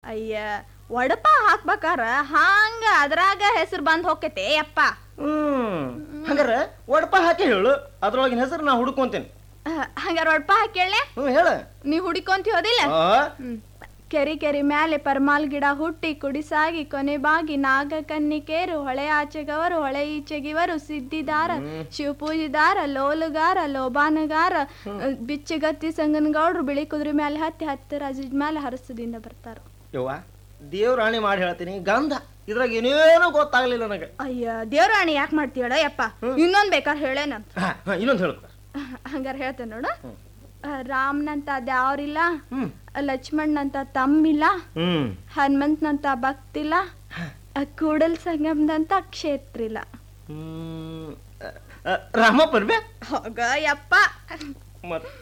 ಅಯ್ಯ ಒಡಪ ಹಾಕ್ಬೇಕಾರ ಹಾಂಗ ಅದ್ರಾಗ ಹೆಸರು ಬಂದ್ ಹೋಕತೆ ಯಪ್ಪ ಹ್ಮ್ ಹಂಗಾರ ಒಡಪ ಹಾಕಿ ಹೇಳು ಅದ್ರೊಳಗಿನ ಹೆಸರು ನಾ ಹುಡ್ಕೊಂತೇನೆ ಅಹ್, ಹಂಗಾರ ಒಡಪ ಹಾಕೇಳೆ ಹ್ಮ್ ಹೇಳ ನೀ ಹುಡಿಕೊಂತಿ ಹೋದಿಲ್ಲ ಹ್ಮ್. ಕೆರಿ ಕೆರಿ ಮ್ಯಾಲೆ ಪರ್ಮಾಲ್ ಗಿಡ ಹುಟ್ಟಿ ಕುಡಿಸಾಗಿ ಕೊನೆ ಬಾಗಿ ನಾಗ ಕನ್ನಿಕೇರು ಹೊಳೆ ಆಚೆಗವರು ಹೊಳೆ ಈಚೆಗಿವರು ಸಿದ್ಧಿದಾರ ಶಿವಪೂಜಿದಾರ ಲೋಲುಗಾರ ಲೋಬಾನಗಾರ ಬಿಚ್ಚಗತ್ತಿ ಸಂಗನಗೌಡ್ರು ಬಿಳಿ ಕುದುರೆ ಮೇಲೆ ಹತ್ತಿ ಹತ್ತಿ ರಾಜದ ಮೇಲೆ ಹರಸದಿಂದ ಬರ್ತಾರ ಯವ್ವ ದೇವ್ರಾಣಿ ಮಾಡಿ ಹೇಳ್ತೀನಿ ಗಂಧ ಇದ್ರಾಗ ಏನೇನೋ ಗೊತ್ತಾಗ್ಲಿಲ್ಲ ನನಗೆ ಅಯ್ಯ ದೇವ್ರಾಣಿ ಯಾಕೆ ಮಾಡ್ತೀಯಳ ಯಪ್ಪ ಇನ್ನೊಂದ್ ಬೇಕಾದ್ರೆ ಹೇಳೇನಂತ ಹಾ ಹಾ ಇನ್ನೊಂದು ಹೇಳು ಹಂಗಾರ ಹೇಳ್ತೇನೆ ನೋಡು ರಾಮ್ನಂತ ದ್ಯಾವ್ರಿಲ್ಲ ಹ್ಮ್ ಲಕ್ಷ್ಮಣ್ಣಂತ ತಮ್ಮಿಲ್ಲ ಹ್ಮ್ ಹನುಮಂತನಂತ ಭಕ್ತಿಲ್ಲ ಕೂಡಲ್ ಸಂಗಮದಂತ ಕ್ಷೇತ್ರ ಇಲ್ಲ ಹ್ಮ್ ಅ, ಅ, ರಾಮಪ್ಪನ್ ಬೇ ಹೋಗ ಯಪ್ಪ ಮತ್ತ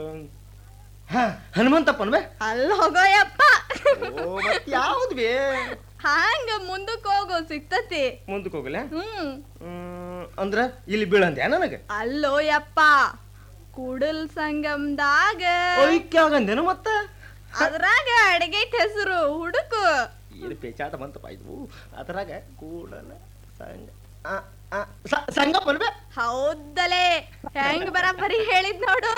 ಹಾ ಹನುಮಂತಪ್ಪನ್ ಬೇ ಅಲ್ಲಿ ಹೋಗೋ ಯಪ್ಪ ಓ ಮತ್ ಯಾವ್ದು ಬೇ ಹಂಗ ಮುಂದಕ್ಕೆ ಹೋಗೋ ಸಿಗ್ತತಿ ಮುಂದಕ್ಕೆ ಹೋಗಲ್ಲ ಹ್ಮ್ ಹ್ಮ್ ಅಂದ್ರ ಇಲ್ಲಿ ಬೀಳಂದ್ಯಾ ನನಗೆ ಅಲ್ಲೋ ಯಪ್ಪ ಕೂಡಲ್ ಸಂಗಮದಾಗ ಐಕ್ಯಾಗಂದೇನು ಮತ್ತ ಅದ್ರಾಗ ಅಡಗೈತ್ ಹೆಸರು ಹುಡುಕು ಏನು ಪೇಚಾಟ ಬಂತಪ್ಪ ಇದು ಅದ್ರಾಗ ಕೂಡಲ ಸಂಗ ಆ, ಆ, ಸ- ಸಂಗಪ್ಪನ್ ಬೇ ಹೌದಲೇ ಹೆಂಗ್ ಬರಬರಿ ಹೇಳಿದ್ ನೋಡು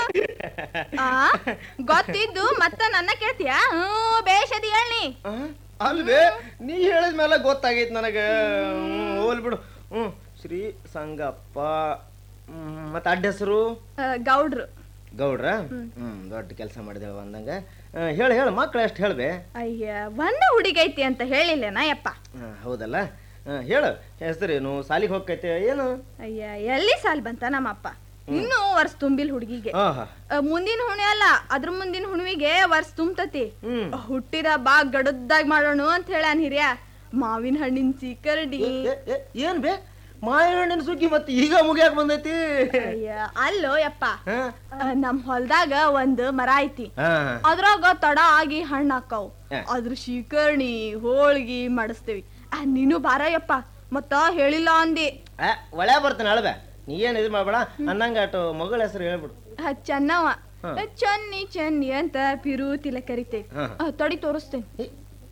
ಆ ಗೊತ್ತಿದ್ದು ಮತ್ತ ನನ್ನ ಕೇಳ್ತೀಯ ಹ್ಮ್ ಬೇಷದಿ ಹೇಳಿ ಆ, ಅಲ್ವೇ ನೀ ಹೇಳಿದ ಮೇಲೆ ಗೊತ್ತಾಗೈತ್ ನನಗೆ ಹ್ಮ್, ಹೋಗ್ಲಿ ಬಿಡು ಹ್ಞೂ ಶ್ರೀ ಸಂಗಪ್ಪ ಹ್ಮ್, ಮತ್ತೆ ಅಡ್ಡ ಹೆಸರು ಗೌಡ್ರು ಗೌಡ್ರ ಹ್ಮ್ ದೊಡ್ಡ ಕೆಲಸ ಮಾಡಿದೇವ ಅಂದಂಗ ಆ, ಹೇಳು ಹೇಳು ಮಕ್ಳು ಎಷ್ಟು ಹೇಳ್ಬೆ ಅಯ್ಯ ಒಂದ ಹುಡುಗೈತಿ ಅಂತ ಹೇಳಿಲ್ಲೇನ ಯಪ್ಪ ಆ, ಹೌದಲ್ಲ ಆ, ಹೇಳು ಹೆಸರೇನು ಸಾಲಿಗೆ ಹೋಗ್ತೈತೆ ಏನು ಅಯ್ಯ ಎಲ್ಲಿ ಸಾಲ್ ಬಂತ ನಮ್ಮಪ್ಪ ಇನ್ನೂ ವರ್ಷ ತುಂಬಿಲ್ ಹುಡುಗಿಗೆ ಆಹಾ ಮುಂದಿನ ಹುಣಿ ಅಲ್ಲ ಅದ್ರ ಮುಂದಿನ ಹುಣ್ಣಿಗೆ ವರ್ಷ ತುಂಬತತಿ ಹ್ಮ್ ಹುಟ್ಟಿದ ಬಾ ಗಡದ್ದಾಗ್ ಮಾಡೋಣ ಅಂತ ಹೇಳಾನ್ ಹಿರಿಯ ಮಾವಿನ ಹಣ್ಣಿನ ಸೀಕರ್ಡಿ ಏ, ಏ, ಏನ್ ಬೇ ಮಾಯಣ್ಣನ ಸುಗ್ಗಿ ಮತ್ತೆ ಈಗ ಮುಗಿಯಾಕ ಬಂದೈತಿ ಅಯ್ಯ ಅಲ್ಲೋ ಯಪ್ಪ ಹಾ ಆ, ನಮ್ ಹೊಲ್ದಾಗ ಒಂದ್ ಮರ ಐತಿ ಹಾ ಅದ್ರಾಗ ತಡ ಆಗಿ ಹಣ್ಣು ಹಾಕಾವ್ ಹ. ಅದ್ರ ಶೀಕರ್ಣಿ ಹೋಳ್ಗಿ ಮಾಡಿಸ್ತೇವಿ ಆ, ನೀನು ಬಾರ ಯಪ್ಪ ಮತ್ತ ಹೇಳಿಲ್ಲ ಅಂದಿ ಆ, ಒಳ್ಳೆ ಬರ್ತಾನೆ ಅಳ್ಬೆ ನೀ ಏನ್ ಇದು ಮಾಡ್ಬೇಡ ಅನ್ನಂಗ ಅಟು ಮಗಳ ಹೆಸರು ಹೇಳ್ಬಿಡು ಆ, ಚೆನ್ನವ ಹ. ಆ, ಚನ್ನಿ ಚನ್ನಿ ಅಂತ ಪಿರುತಿಲ ಕರಿತೇವಿ ಹ. ಆ, ತಡಿ ತೋರಿಸ್ತೇನೆ ಏ,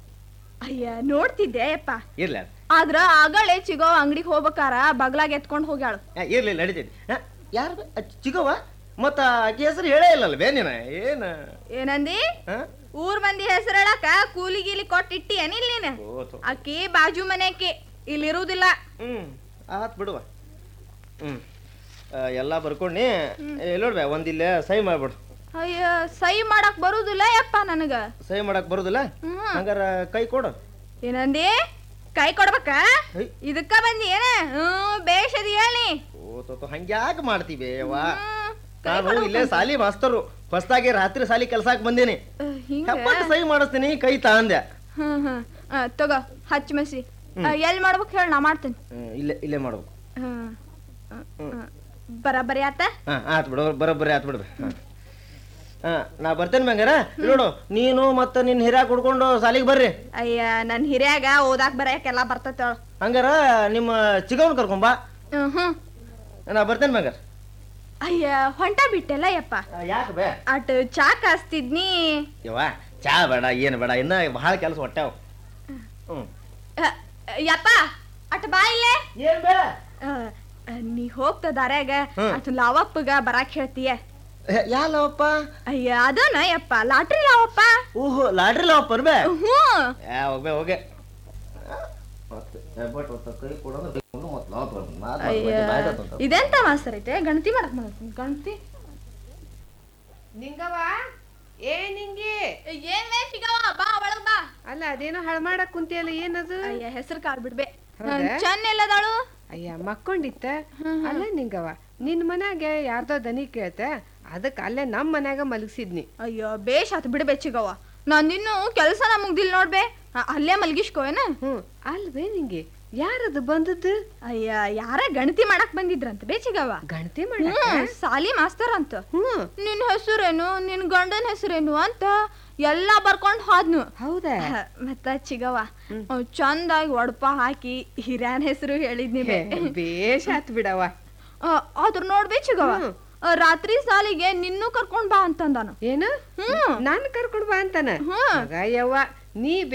ಅಯ್ಯ ನೋಡ್ತಿದ್ದೆ ಯಪ್ಪ ಇರ್ಲ ಆದ್ರ ಆಗಳೇ ಚಿಗೋ ಅಂಗಡಿಗೆ ಹೋಗ್ಬೇಕಾರ ಬಗ್ಲಾಗ ಎತ್ಕೊಂಡ್ ಹೋಗ್ಯಾಳು ಆ, ಇರ್ಲಿ ನಡೀತೈತಿ ಯಾರು ಬೇ ಅ, ಚಿಗವ್ವ ಮತ್ತ ಆಕೆ ಹೆಸರು ಹೇಳೇ ಇಲ್ಲಲ್ಲ ಬೇ ನೀನ ಏನ ಏನಂದಿ ಹಾ? ಊರ್ ಮಂದಿ ಹೆಸರು ಹೇಳಕ ಕೂಲಿ ಗೀಲಿ ಕೊಟ್ಟಿಟ್ಟಿ ಏನಿಲ್ಲ ನೀನ್ ಓ, ಥು. ಆಕಿ ಬಾಜು ಮನೆಕಿ ಇಲ್ಲಿರುವುದಿಲ್ಲ ಹ್ಮ್ ಆತ್ ಬಿಡುವ ಹ್ಮ್ ಆ, ಎಲ್ಲ ಬರ್ಕೊಂಡಿ ನೋಡ್ಬೆ ಒಂದಿಲ್ಲ ಸಹಿ ಮಾಡ್ಬಿಡು ಅಯ್ಯ ಸಹಿ ಮಾಡಕ್ ಬರುದಿಲ್ಲ ಯಪ್ಪ ನನಗ ಸಹಿ ಮಾಡಕ್ ಬರುದಿಲ್ಲ ಹ್ಮ್ ಹಂಗಾರ ಕೈ ಕೊಡು ಏನಂದಿ ಕೈ ಕೊಡ್ಬೇಕ ಹೈ. ಇದಕ್ಕ ಬಂದಿ ಏನ ಹ್ಮ್ ಬೇಷದಿ ಹೇಳಿ ಓ ತೋ ಹಂಗ್ಯಾಕೆ ಮಾಡ್ತೀವಿ ಅವ್ವ ಹ್ಮ್, ಕೈ ನಾನು ಕೊಡ್ಬೇಕ. ಇಲ್ಲೇ ಸಾಲಿ ಮಾಸ್ತರು ಹೊಸ್ದಾಗಿ ರಾತ್ರಿ ಸಾಲಿ ಕೆಲ್ಸಕ್ಕೆ ಬಂದೀನಿ ಅಹ್, ಹಿಂಗ ಹೆಪ್ಪಟ್ಟು ಸಹಿ ಮಾಡಿಸ್ತೀನಿ ಕೈ ತಾಂದೆ ಹ್ಮ್ ಹ್ಮ್ ಆ, ತಗೋ ಹಚ್ಚ ಮಸಿ ಎಲ್ಲಿ ಮಾಡ್ಬೇಕು ಹೇಳಿ ನಾ ಮಾಡ್ತೇನೆ ಹ್ಮ್, ಇಲ್ಲೇ ಇಲ್ಲೇ ಮಾಡ್ಬೇಕು ಹ್ಮ್ ಹ್ಮ್, ಹ್ಮ್. ಬರಾಬರಿ ಆತ ಹಾ ಆತ್ ಬಿಡು ಬರೋಬ್ಬರಿ ಆತ್ ಬಿಡ್ಬೆ ಹಾ. ಹಾ ನಾ ಬರ್ತೇನೆ ಬಂಗಾರ ನೋಡು ನೀನು ಮತ್ತೆ ನಿನ್ನ ಹಿರಿಯ ಕುಡ್ಕೊಂಡು ಸಾಲಿಗೆ ಬರ್ರಿ ಅಯ್ಯ ನನ್ ಹಿರಿಯಾಗ ಓದಾಕ್ ಬರೆಯಕ್ಕೆಲ್ಲ ಬರ್ತೈತ ಹಂಗಾರ ನಿಮ್ಮ ಚಿಗವನ್ ಕರ್ಕೊಂಬಾ ಹ್ಮ್ ಹ್ಮ್ ನಾ ಬರ್ತೇನೆ ಬಂಗಾರ ಅಯ್ಯ ಹೊಂಟ ಬಿಟ್ಟೆಲ್ಲ ಯಪ್ಪ ಯಾಕೆ ಬೇ ಅಟ್ ಚಾ ಕಾಸ್ತಿದ್ನಿ ಯವ್ವ ಚಾ ಬೇಡ ಏನು ಬೇಡ ಇನ್ನ ಬಹಳ ಕೆಲಸ ಹೊಟ್ಟಾವ ಹ್ಮ್ ಅಹ್, ಯಪ್ಪ ಅಟ್ ಬಾ ಇಲ್ಲೇ ಏನ್ ಬೇಡ ಅಹ್, ಅಹ್, ನೀ ಹೋಗ್ತ ದಾರ್ಯಾಗ ಹ್ಮ್. ಅಟ್ ಲಾವಪ್ಪಗ ಬರಾಕ್ ಹೇಳ್ತೀಯ ಯಾಲವಪ್ಪ ಅಯ್ಯ ಅದನ ಯಪ್ಪ ಲಾಟ್ರಿ ಲಾವಪ್ಪ ಓಹೋ ಲಾಡ್ರಿ ಲವಪ್ಪ ಬೇ ಹ್ಞೂ ಯಾ ಹೋಗ್ಬೇ ಹೋಗೆ ಮತ್ತೆ ಹೆಬ್ಬಟ್ಟು ಹೊತ್ತ ಕೈ ಕೊಡೋದು ಕೈಕೊಂಡು ಮತ್ತೆ ಲಾವ್ ತಗೊಂಡು ಮಾತ್ ಮಾತ್ ಅಯ್ಯ ಮತ್ತೆ ಬಾಯ್ಗೆ ಹತ್ತಂತ. ಇದೆಂತ ಮಾಸ್ತರ್ ಐತೆ ಗಣತಿ ಮಾಡಕ್ ಮಾಡ್ತೀನಿ ಗಣತಿ ನಿಂಗವ ಏ ನಿಂಗೆ ಏನ್ ಸಿಗವ ಬಾ ಒಳಗ್ ಬಾ ಅಲ್ಲ ಅದೇನೋ ಹಾಳು ಮಾಡಕ್ ಕುಂತಿಯಲ್ಲ ಏನದು ಅಯ್ಯ ಹೆಸರು ಕಾಲ್ ಬಿಡ್ಬೆ ಹೌದಾ? ಚಂದ ಎಲ್ಲದಾಳು ಅಯ್ಯ ಮಕ್ಕೊಂಡಿತ್ತ ಅಲ್ಲ ನಿಂಗವ ನಿನ್ ಮನ್ಯಾಗ ಯಾರ್ದೋ ದನಿ ಕೇಳ್ತ ಅದಕ್ಕೆ ಅಲ್ಲೇ ನಮ್ ಮನ್ಯಾಗ ಮಲಗಿಸಿದ್ನಿ ಅಯ್ಯೋ ಬೇಷ್ ಆತ್ ಬಿಡ್ಬೆ ಚಿಗವ್ವ ನಂದಿನ್ನು ಕೆಲಸ ಮುಗ್ದಿಲ್ ನೋಡ್ಬೆ ಅ- ಅಲ್ಲೇ ಮಲ್ಗಿಸ್ಕೋವೇನ ಹ್ಮ್ ಅಲ್ವೇ ನಿಂಗೆ ಯಾರದು ಬಂದದ್ದು ಅಯ್ಯ ಯಾರ ಗಣತಿ ಮಾಡಕ್ ಬಂದಿದ್ರಂತ ಬೇಚಿಗವ ಗಣತಿ ಮಾಡ ಹ್ಮ್ ಸಾಲಿ ಮಾಸ್ತರ್ ಅಂತ ಹ್ಮ್ ನಿನ್ ಹೆಸರೇನು ನಿನ್ ಗಂಡನ ಹೆಸರೇನು ಅಂತ ಎಲ್ಲಾ ಬರ್ಕೊಂಡ್ ಹೋದ್ನು ಹೌದಾ ಹ, ಮತ್ತ ಚಿಗವ್ವ ಅವ್ ಚಂದಾಗಿ ಒಡಪ ಹಾಕಿ ಹಿರಿಯನ್ ಹೆಸರು ಹೇಳಿದ್ನಿ ಬೆ. ಬೇಷ್ ಆತ್ ಬಿಡವ ಆ, ಆದ್ರ ನೋಡ್ಬೇ ಚಿಗವ್ವ ಹ್ಮ್. ಆ, ರಾತ್ರಿ ಸಾಲಿಗೆ ನಿನ್ನೂ ಕರ್ಕೊಂಡ್ ಬಾ ಅಂತಂದಾನು ಏನು ಹ್ಮ್ ನಾನ್ ಕರ್ಕೊಂಡ್ ಬಾ ಅಂತಾನ ಹ್ಮ್ ಮಗ ಯವ್ವ ನೀ